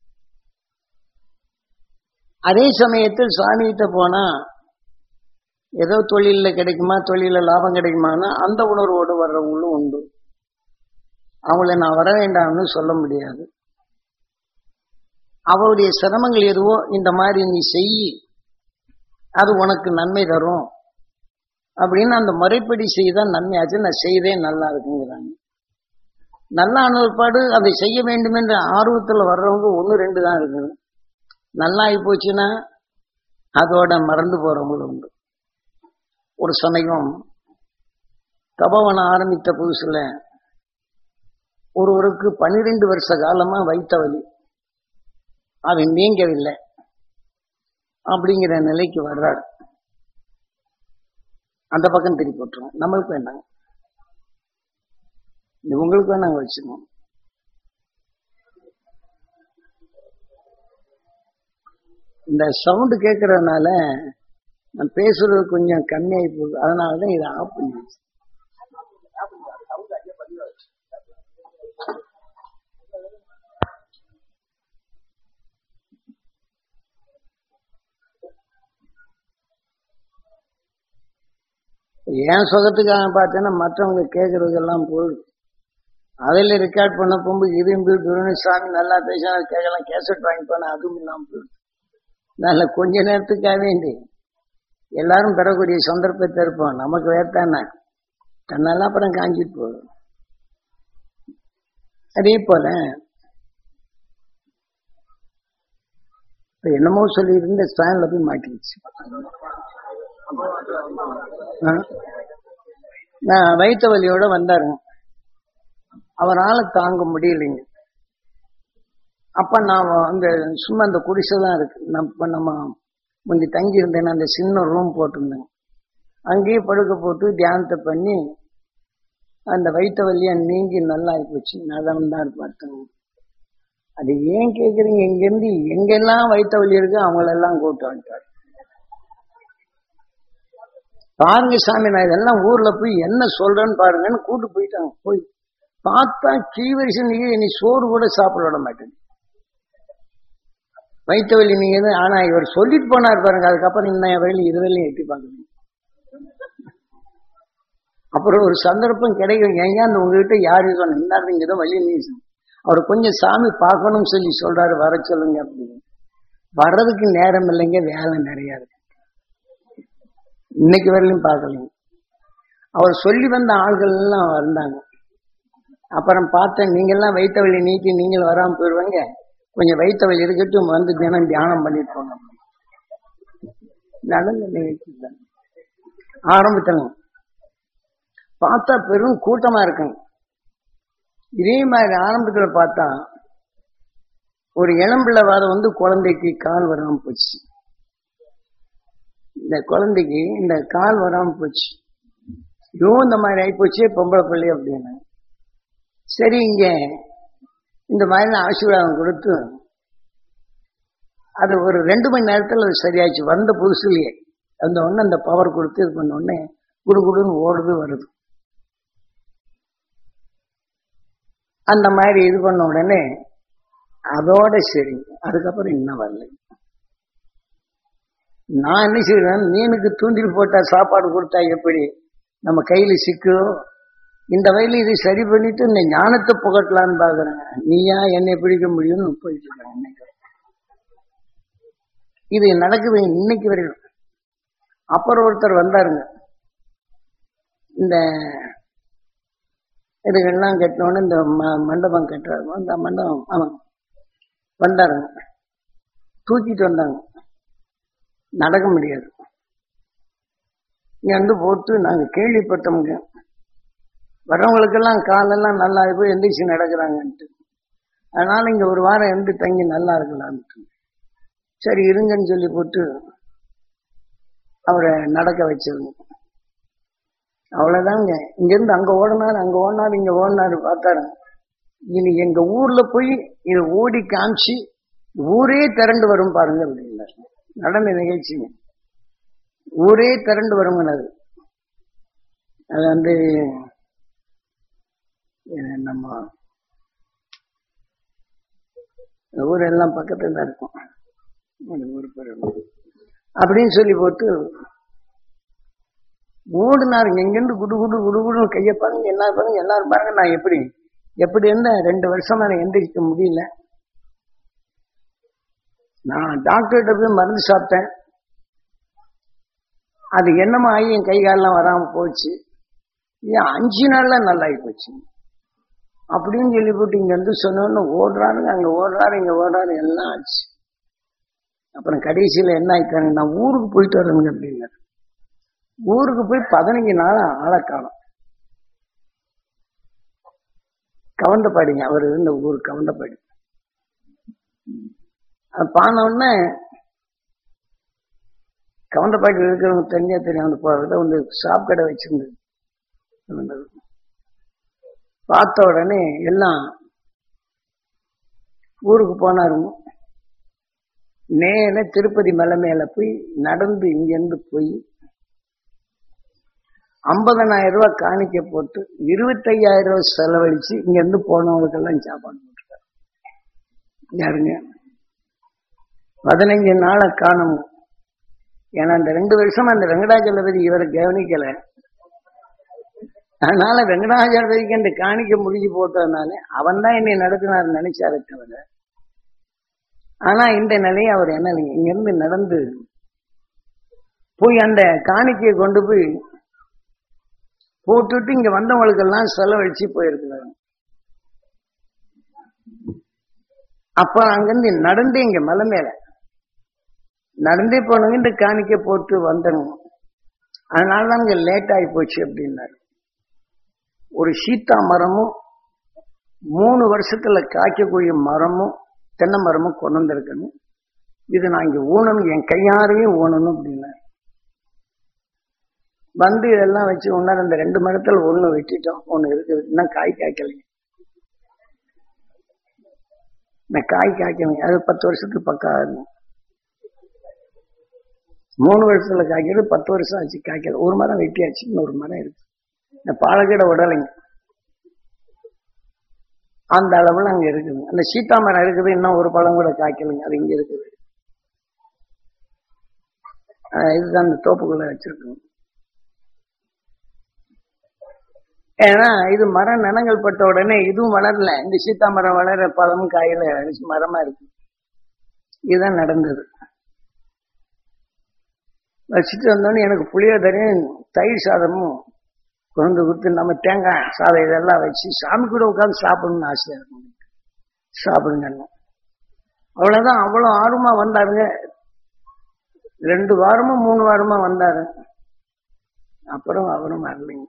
அதே சமயத்தில் சாமிகிட்ட போனா ஏதோ தொழில கிடைக்குமா தொழில லாபம் கிடைக்குமானா அந்த உணர்வோடு வர்றவங்களும் உண்டு அவங்கள நான் வர வேண்டாம்னு சொல்ல முடியாது அவருடைய சிரமங்கள் எதுவோ இந்த மாதிரி நீ செய் அது உனக்கு நன்மை தரும் அப்படின்னு அந்த முறைப்படி செய்தால் நன்மையாச்சு நான் செய்தேன் நல்லா இருக்குங்கிறாங்க நல்லா அனுப்பாடு அதை செய்ய வேண்டும் என்ற ஆர்வத்தில் வர்றவங்க ஒன்று ரெண்டு தான் இருக்குது நல்லா ஆகி போச்சுன்னா அதோட மறந்து போறவங்களும் உண்டு ஒரு சமயம் தபவனம் ஆரம்பித்த புதுசுல ஒருவருக்கு பன்னிரெண்டு வருஷ காலமா வைத்த வலி அவன் நீங்கவில்லை அப்படிங்கிற நிலைக்கு வர்றாரு அந்த பக்கம் திருப்பி போட்டுருவோம் நம்மளுக்கு வேண்டாங்க இது உங்களுக்கு வேணாங்க வச்சுக்கோம் இந்த சவுண்டு கேட்கறதுனால நான் பேசுறது கொஞ்சம் கம்மியாகி போகுது அதனாலதான் இதை ஆஃப் பண்ணி வச்சேன் என் சுகத்துக்காக பார்த்தேன்னா மற்றவங்க கேட்கறதெல்லாம் போயிடும் அதில் ரெக்கார்ட் பண்ண போகும்போது இரும்பு துருணிசாமி நல்லா பேசினா கேட்கலாம் கேசட் வாங்கி போனா அதுவும் இல்லாமல் போயிடும் நல்ல கொஞ்ச நேரத்துக்காக வேண்டி எல்லாரும் பெறக்கூடிய சந்தர்ப்பத்தை இருப்போம் நமக்கு வேர்த்தானே தன்னால அப்புறம் காஞ்சிட்டு போகும் அதே போல இப்ப என்னமோ சொல்லி இருந்த ஸ்டாண்ட்ல போய் மாட்டிடுச்சு ஆ? நான் வயிற்று வலியோட வந்தாருங்க அவரால் தாங்க முடியலைங்க அப்ப நான் அந்த சும்மா அந்த குடிசை தான் இருக்கு நம்ம நம்ம முந்தி தங்கி இருந்தேன் அந்த சின்ன ரூம் போட்டிருந்தேங்க அங்கேயே படுக்க போட்டு தியானத்தை பண்ணி அந்த வயிற்று வலியா நீங்கி நல்லா ஆயிப்போச்சு நலம் தான் பார்த்தேங்க அது ஏன் கேக்குறீங்க இங்கிருந்து எங்கெல்லாம் வயிற்று வலி இருக்கு அவங்களெல்லாம் கூட்டு வந்துட்டார் பாருங்க சாமி நான் இதெல்லாம் ஊர்ல போய் என்ன சொல்றேன்னு பாருங்கன்னு கூட்டு போயிட்டாங்க போய் பார்த்தா கீவரிசு நீங்க நீ சோறு கூட சாப்பிட விட மாட்டேன் வயிற்று வலி நீங்க எது- ஆனா இவர் சொல்லிட்டு போனார் பாருங்க அதுக்கப்புறம் இன்னும் வரையிலும் இதுவரையிலும் எட்டி பார்க்கணும் அப்புறம் ஒரு சந்தர்ப்பம் கிடைக்கும் ஏங்க அந்த உங்ககிட்ட யாரு சொன்ன இன்னாரு இங்க ஏதோ வழி நீ சொன்ன. அவர் கொஞ்சம் சாமி பார்க்கணும்னு சொல்லி சொல்றாரு வர சொல்லுங்க அப்படின்னு வர்றதுக்கு நேரம் இல்லைங்க வேலை நிறைய இருக்கு இன்னைக்கு வரையிலும் பார்க்கலைங்க அவர் சொல்லி வந்த ஆள்கள் எல்லாம் வந்தாங்க அப்புறம் பார்த்தேன் நீங்க எல்லாம் வயிற்று வலி நீக்கி நீங்கள் வராம போயிடுவாங்க கொஞ்சம் வயிற்று வலி இருக்கட்டும் வந்து தினம் தியானம் பண்ணிட்டு போங்க நடந்த நிகழ்ச்சி தான் ஆரம்பித்தாங்க பார்த்தா பெரும் கூட்டமா இருக்குங்க இதே மாதிரி ஆரம்பத்துல பார்த்தா ஒரு இளம்பிள்ளை வாதம் வந்து குழந்தைக்கு கால் வராம போச்சு இந்த குழந்தைக்கு இந்த கால் வராம போச்சு இதுவும் இந்த மாதிரி ஆயிப்போச்சு பொம்பளை பிள்ளை அப்படின்னு சரி இங்க இந்த மாதிரி ஆசீர்வாதம் கொடுத்து அது ஒரு ரெண்டு மணி நேரத்துல அது சரியாச்சு வந்த புதுசுலயே அந்த உடனே அந்த பவர் கொடுத்து இது பண்ண உடனே குடு குடுன்னு ஓடுது வருது அந்த மாதிரி இது பண்ண உடனே அதோட சரி அதுக்கப்புறம் இன்னும் வரல நான் என்ன செய்வேன் மீனுக்கு தூண்டில் போட்டா சாப்பாடு கொடுத்தா எப்படி நம்ம கையில சிக்கும் இந்த வயலில் இதை சரி பண்ணிட்டு இந்த ஞானத்தை புகட்டலான்னு பாக்குறாங்க நீயா என்னை பிடிக்க முடியும்னு போயிட்டு இருக்காங்க இன்னைக்கு இது நடக்குது இன்னைக்கு வரையும் அப்புறம் ஒருத்தர் வந்தாருங்க இந்த இதுகள்லாம் கட்டினோன்னு இந்த ம- மண்டபம் கட்டுறாரு அந்த மண்டபம் ஆமாம் வந்தாருங்க தூக்கிட்டு வந்தாங்க நடக்க முடியாது இங்க வந்து போட்டு நாங்க கேள்விப்பட்டோம்ங்க வர்றவங்களுக்கெல்லாம் காலெல்லாம் நல்லா போய் எந்திரிச்சு நடக்கிறாங்கன்ட்டு அதனால இங்க ஒரு வாரம் இருந்து தங்கி நல்லா இருக்கலாம்ட்டு சரி இருங்கன்னு சொல்லி போட்டு அவரை நடக்க வச்சிருந்தோம் அவ்வளவுதாங்க இங்க இருந்து அங்க ஓடினாரு அங்க ஓடினாரு இங்க ஓடினாரு பார்த்தாரு இனி எங்க ஊர்ல போய் இதை ஓடி காமிச்சு ஊரே திரண்டு வரும் பாருங்க அப்படின்னாரு நடன நிகழ்ச்சிங்க ஊரே திரண்டு வருங்கனது அது வந்து அஹ், நம்ம ஊரெல்லாம் பக்கத்துல தான் இருக்கும் அந்த ஊர் பேர் என்ன? அப்படின்னு சொல்லி போட்டு ஓடுனாருங்க எங்கிருந்து குடு குடு குடு குடுன்னு கையை பாருங்க எல்லாரும் பாருங்க எல்லாரும் பாருங்க நான் எப்படி எப்படி இருந்தேன் ரெண்டு வருஷமா நான் எந்திரிக்க முடியல நான் டாக்டர்கிட்ட போய் மருந்து சாப்பிட்டேன் அது என்னமோ ஆகி என் கை காலெல்லாம் வராம போச்சு ஏன் அஞ்சு நாள்ல நல்லாகி போச்சு அப்படின்னு சொல்லி போட்டு இங்க வந்து சொன்னோன்னு ஓடுறாருங்க அங்க ஓடுறாரு இங்க ஓடுறாரு எல்லாம் ஆச்சு அப்புறம் கடைசியில என்ன ஆயிட்டாங்க நான் ஊருக்கு போயிட்டு வரேங்க அப்படின்னாரு ஊருக்கு போய் பதினஞ்சு நாள் ஆளை காணும் கவந்தப்பாடிங்க அவர் இருந்த ஊர் கவந்தப்பாடி அது பான உடனே கவந்தப்பாடி இருக்கிறவங்க தெரிஞ்சா தெரியும் அந்த போ- வந்து ஷாப் கடை வச்சிருந்தது இருந்தது. பார்த்த உடனே எல்லாம் ஊருக்கு போனாருங்க நேர திருப்பதி மலை மேல போய் நடந்து இங்கிருந்து போய் ஐம்பதனாயிரம் ரூபாய் காணிக்க போட்டு இருபத்தையாயிரம் ரூபாய் செலவழிச்சு இங்க இருந்து போனவங்களுக்கெல்லாம் சாப்பாடு போட்டுருக்காரு யாருங்க பதினஞ்சு நாளை காணணும் ஏன்னா அந்த ரெண்டு வருஷமா அந்த வெங்கடாஜலபதி இவரை கவனிக்கல அதனால வெங்கடாஜலபதிக்கு அந்த காணிக்க முடிஞ்சு போட்டதுனால அவன் தான் என்னை நடத்தினார் நினைச்சாரு தவிர ஆனா இந்த நிலையை அவர் என்ன இங்க இருந்து நடந்து போய் அந்த காணிக்கையை கொண்டு போய் போட்டுட்டு இங்க வந்தவங்களுக்கெல்லாம் செலவழிச்சு போயிருக்கிறாங்க அப்ப அங்கிருந்து நடந்து இங்க மலை மேல நடந்தே போனவங்க இந்த காணிக்கை போட்டு வந்தனுங்க அதனாலதான் இங்க லேட் ஆகி போச்சு அப்படின்னாரு ஒரு சீத்தா மரமும் மூணு வருஷத்துல காய்க்கக்கூடிய மரமும் தென்னை மரமும் கொண்டு வந்திருக்கணும் இது நான் இங்க ஊனணும் என் கையாரையே ஊனணும் அப்படின்னாரு வந்து இதெல்லாம் வச்சு ஒன்னா இந்த ரெண்டு மரத்துல ஒண்ணு வெட்டிட்டோம் ஒண்ணு இருக்குது இன்னும் காய் காய்க்கலைங்க இந்த காய் காய்க்கலைங்க அது பத்து வருஷத்துக்கு பக்கம் ஆகும் மூணு வருஷத்துல காய்க்கிறது பத்து வருஷம் ஆச்சு காய்க்கல ஒரு மரம் வெட்டியாச்சு இன்னொரு மரம் இருக்கு இந்த பாலக்கீட உடலைங்க அந்த அளவுல அங்க இருக்குது அந்த சீத்தா மரம் இருக்குது இன்னும் ஒரு பழம் கூட காய்க்கலைங்க அது இங்க இருக்குது ஆஹ் இதுதான் இந்த தோப்புக்குள்ள வச்சிருக்கோம் ஏன்னா இது மரம் நிலங்கள் பட்ட உடனே இதுவும் வளரல இந்த சீத்தா மரம் வளர பழமும் காயில மரமா இருக்கு இதுதான் நடந்தது வச்சுட்டு வந்தோடனே எனக்கு புளியோதரையும் தயிர் சாதமும் கொண்டு கொடுத்து நம்ம தேங்காய் சாதம் இதெல்லாம் வச்சு சாமி கூட உட்காந்து சாப்பிடணும்னு ஆசையா இருக்கும் எனக்கு. சாப்பிடுங்க அவ்வளவுதான் அவ்வளவு ஆர்வமா வந்தாருங்க ரெண்டு வாரமா மூணு வாரமா வந்தாரு அப்புறம் அவரும் வரலைங்க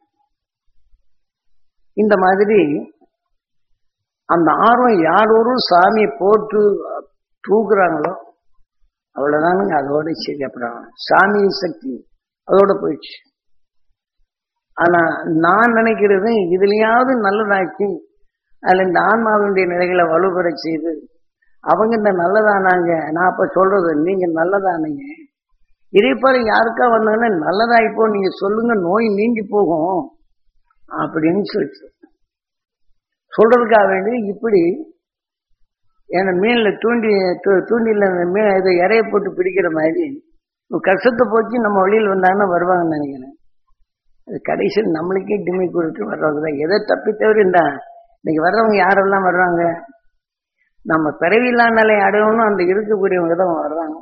இந்த மாதிரி அந்த ஆர்வம் யார் ஒரு சாமியை போட்டு தூக்குறாங்களோ அவ்வளவுதானுங்க அதோட சரி அப்புறம் சாமி சக்தி அதோட போயிடுச்சு ஆனா நான் நினைக்கிறது இதுலயாவது நல்லதாக்கி அதுல இந்த ஆன்மாவினுடைய நிலைகளை வலுப்பெற செய்து அவங்க இந்த நல்லதானாங்க நான் அப்ப சொல்றது நீங்க நல்லதானீங்க இதே போல யாருக்கா வந்தாங்கன்னா நல்லதாயிப்போ நீங்க சொல்லுங்க நோய் நீங்கி போகும் அப்படின்னு சொல்லிச்சு சொல்றதுக்காக வேண்டி இப்படி ஏன்னா மீன்ல தூண்டி தூ- தூண்டில அந்த மீன் இதை இறைய போட்டு பிடிக்கிற மாதிரி இப்ப கஷ்டத்தை போச்சு நம்ம வழியில் வந்தாங்கன்னா வருவாங்கன்னு நினைக்கிறேன் அது கடைசியில் நம்மளுக்கே டிமி கொடுத்து வர்றவங்க தான் எதை தப்பி தவிர இந்த இன்னைக்கு வர்றவங்க யாரெல்லாம் வர்றாங்க நம்ம பிறவில்லா நிலை அடையணும் அந்த இருக்கக்கூடியவங்க தான் வர்றாங்க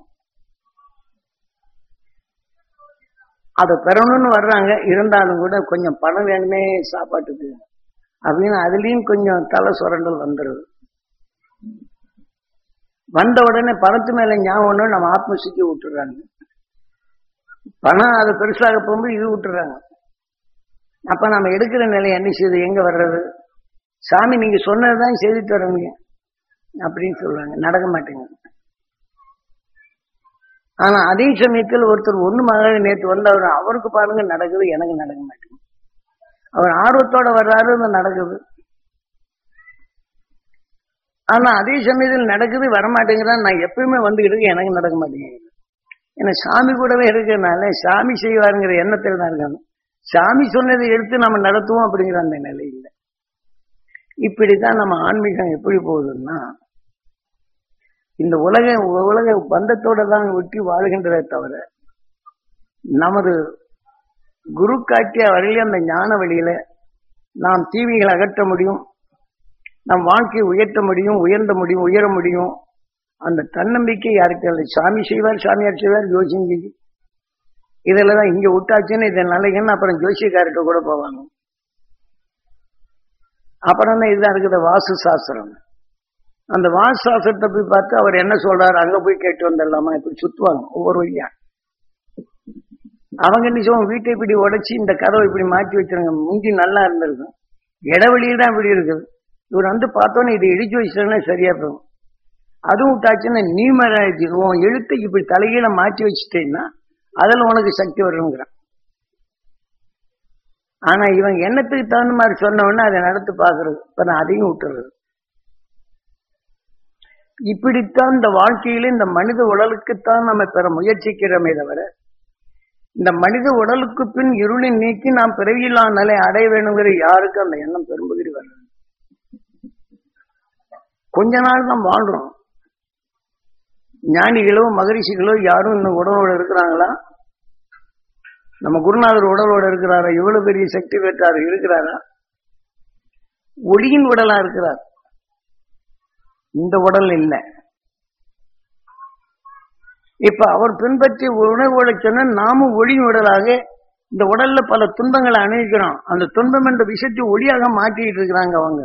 அதை பெறணும்னு வர்றாங்க இருந்தாலும் கூட கொஞ்சம் பணம் வேணுமே சாப்பாட்டுக்கு அப்படின்னு அதுலயும் கொஞ்சம் தலை சுரண்டல் வந்துடுது வந்த உடனே பணத்து மேல ஞாபகம் நம்ம ஆத்ம சுத்தி விட்டுறாங்க பணம் அது பெருசாக போகும்போது இது விட்டுறாங்க அப்ப நம்ம எடுக்கிற நிலை என்ன செய்யுது எங்க வர்றது சாமி நீங்க சொன்னதுதான் செய்துட்டு வர முடியும் அப்படின்னு சொல்றாங்க நடக்க மாட்டேங்குது ஆனா அதே சமயத்தில் ஒருத்தர் ஒண்ணுமாக நேற்று வந்தவர் அவருக்கு பாருங்க நடக்குது எனக்கு நடக்க மாட்டேங்குது அவர் ஆர்வத்தோட வர்றாரு அது நடக்குது ஆனா அதே சமயத்தில் நடக்குது வரமாட்டேங்கிறான் நான் எப்பயுமே வந்துகிட்டு இருக்கேன் எனக்கு நடக்க மாட்டேங்குது ஏன்னா சாமி கூடவே இருக்கிறதுனால சாமி செய்வாருங்கிற எண்ணத்தில் தான் இருக்காங்க சாமி சொன்னதை எடுத்து நம்ம நடத்துவோம் அப்படிங்கிற அந்த நிலை இல்லை இப்படித்தான் நம்ம ஆன்மீகம் எப்படி போகுதுன்னா இந்த உலக உலக பந்தத்தோட தான் ஒட்டி வாழ்கின்றதே தவிர நமது குரு காட்டிய வழியில அந்த ஞான வழியில நாம் தீவிகளை அகற்ற முடியும் நம் வாழ்க்கையை உயர்த்த முடியும் உயர்ந்த முடியும் உயர முடியும் அந்த தன்னம்பிக்கை யாருக்கு இல்லை சாமி செய்வார் சாமியார் செய்வார் ஜோசியம் செய்யும் இதுல தான் இங்க விட்டாச்சுன்னு இதை நல்லைங்கன்னு அப்புறம் ஜோசியக்கார்கிட்ட கூட போவாங்க அப்புறம் தான் இதுதான் இருக்குது வாசு சாஸ்திரம் அந்த வாசு சாஸ்திரத்தை போய் பார்த்து அவர் என்ன சொல்றாரு அங்க போய் கேட்டு வந்துடலாமா இப்படி சுத்துவாங்க ஒவ்வொரு வழியா அவங்க என்ன சொல்லுவாங்க வீட்டை இப்படி உடைச்சி இந்த கதவை இப்படி மாற்றி வச்சிருங்க முந்தி நல்லா இருந்திருக்கும் இடைவெளியில் தான் இப்படி இருக்குது இவர் வந்து பார்த்தோன்னே இதை இடிச்சு வச்சிட்டோன்னா சரியா போகும் அதுவும் விட்டாச்சுன்னா நீ மராஜி உன் எழுத்தை இப்படி தலைகீழ மாற்றி வச்சுட்டேன்னா அதுல உனக்கு சக்தி வருங்கிறான் ஆனா இவன் எண்ணத்துக்கு தகுந்த மாதிரி சொன்ன உடனே அதை நடத்து பாக்குறது இப்ப நான் அதையும் விட்டுறது இப்படித்தான் இந்த வாழ்க்கையில இந்த மனித உடலுக்குத்தான் நம்ம பெற முயற்சிக்கிறோமே தவிர இந்த மனித உடலுக்கு பின் இருளை நீக்கி நாம் பிறவியில்லா நிலை அடைய வேணுங்கிற யாருக்கும் அந்த எண்ணம் பெரும்பகுதி வரல கொஞ்ச நாள் தான் வாழ்றோம் ஞானிகளோ மகரிஷிகளோ யாரும் இன்னும் உடலோட இருக்கிறாங்களா நம்ம குருநாதர் உடலோட இருக்கிறாரா இவ்வளவு பெரிய சக்தி பெற்றாரு இருக்கிறாரா ஒளியின் உடலா இருக்கிறார் இந்த உடல் இல்லை இப்ப அவர் பின்பற்றி உணர்வோட சொன்ன நாமும் ஒளி உடலாக இந்த உடல்ல பல துன்பங்களை அணிவிக்கிறோம் அந்த துன்பம் என்ற விஷயத்தை ஒளியாக மாற்றிட்டு இருக்கிறாங்க அவங்க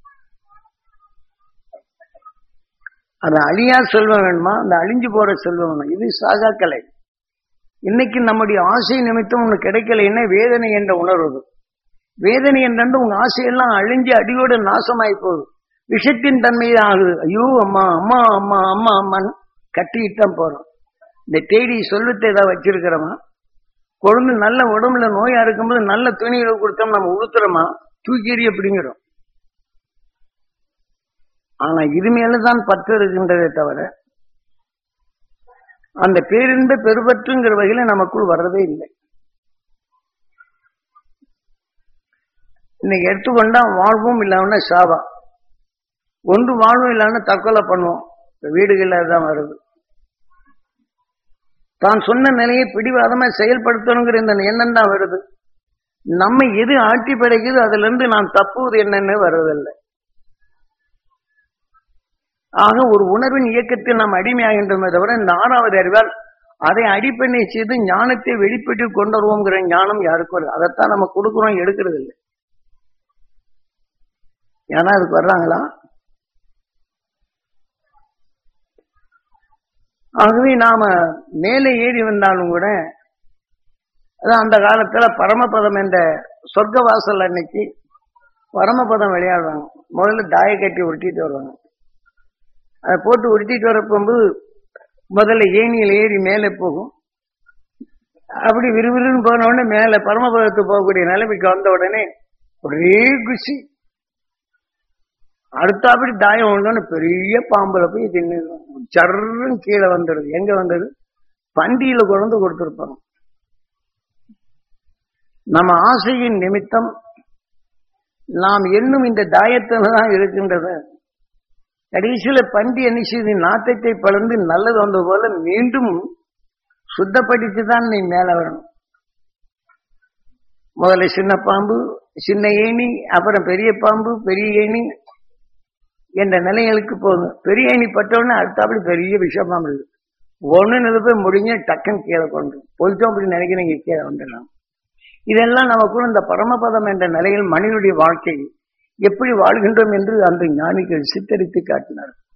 அது அழியா செல்வம் வேணுமா அந்த அழிஞ்சு போற செல்வம் வேணும் இது சாகா கலை இன்னைக்கு நம்முடைய ஆசை நிமித்தம் உனக்கு கிடைக்கலைன்னா வேதனை என்ற உணர்வு வேதனை என்றாண்டு உங்க ஆசையெல்லாம் அழிஞ்சு அடியோடு நாசமாயி போகுது விஷத்தின் தன்மை ஆகுது ஐயோ அம்மா அம்மா அம்மா அம்மா அம்மான்னு கட்டிக்கிட்டு தான் போறோம் இந்த தேடி சொல்லுத்தை ஏதாவது வச்சிருக்கிறோமா குழந்தை நல்ல உடம்புல நோயா இருக்கும்போது நல்ல துணிகளை கொடுத்தோம் நம்ம உடுத்துறோமா தூக்கி எறி அப்படிங்கிறோம் ஆனா இது மேலதான் பற்று இருக்கின்றதே தவிர அந்த பேரின்ப பெருபற்றுங்கிற வகையில நமக்குள் வர்றதே இல்லை இன்னைக்கு எடுத்துக்கொண்டா வாழ்வும் இல்லாம சாவா ஒன்று வாழ்வும் இல்லாம தற்கொலை பண்ணுவோம் இப்ப வீடுகள்ல தான் வருது தான் சொன்ன நிலையை பிடிவாதமா செயல்படுத்தணுங்கிற இந்த எண்ணம் தான் வருது நம்ம எது ஆட்டி படைக்குது அதுல இருந்து நான் தப்புவது என்னன்னு வர்றதில்லை ஆக ஒரு உணர்வின் இயக்கத்தில் நாம் அடிமையாகின்றோமே தவிர இந்த ஆறாவது அறிவால் அதை அடிப்படை செய்து ஞானத்தை வெளிப்பட்டு கொண்டு வருவோங்கிற ஞானம் யாருக்கும் வருது அதைத்தான் நம்ம கொடுக்குறோம் எடுக்கிறது இல்லை ஏன்னா அதுக்கு வர்றாங்களா ஆகவே நாம மேலே ஏறி வந்தாலும் கூட அதான் அந்த காலத்துல பரமபதம் என்ற சொர்க்க வாசல் அன்னைக்கு பரமபதம் விளையாடுவாங்க முதல்ல தாய கட்டி உருட்டிட்டு வருவாங்க அதை போட்டு உருட்டிட்டு வர போகும்போது முதல்ல ஏணியில் ஏறி மேலே போகும் அப்படி விறுவிறுன்னு போன உடனே மேல பரமபதத்துக்கு போகக்கூடிய நிலைமைக்கு வந்த உடனே ஒரே குஷி அடுத்தாப்படி தாயம் வந்தோன்னு பெரிய பாம்புல போய் தின்னு சர்ன்னு கீழே வந்துடுது எங்க வந்தது பண்டியில கொண்டு கொடுத்துருப்பாங்க நம்ம ஆசையின் நிமித்தம் நாம் என்னும் இந்த தாயத்தில் தான் இருக்கின்றது கடைசியில பண்டி என்ன செய்து நாட்டத்தை பழந்து நல்லது வந்த போல மீண்டும் சுத்தப்படுத்தி தான் நீ மேல வரணும் முதல்ல சின்ன பாம்பு சின்ன ஏணி அப்புறம் பெரிய பாம்பு பெரிய ஏணி என்ற நிலைகளுக்கு போகும் பெரிய ஏணி பட்டவுடனே அடுத்தாப்படி பெரிய விஷப்பாம்பு இருக்கு ஒண்ணு போய் முடிஞ்ச டக்குன்னு கீழே கொண்டு போயிட்டோம் அப்படி நினைக்கிறீங்க கீழே வந்துடலாம் இதெல்லாம் நமக்குள்ள இந்த பரமபதம் என்ற நிலையில் மனிதனுடைய வாழ்க்கை எப்படி வாழ்கின்றோம் என்று அந்த ஞானிகள் சித்தரித்து காட்டினார்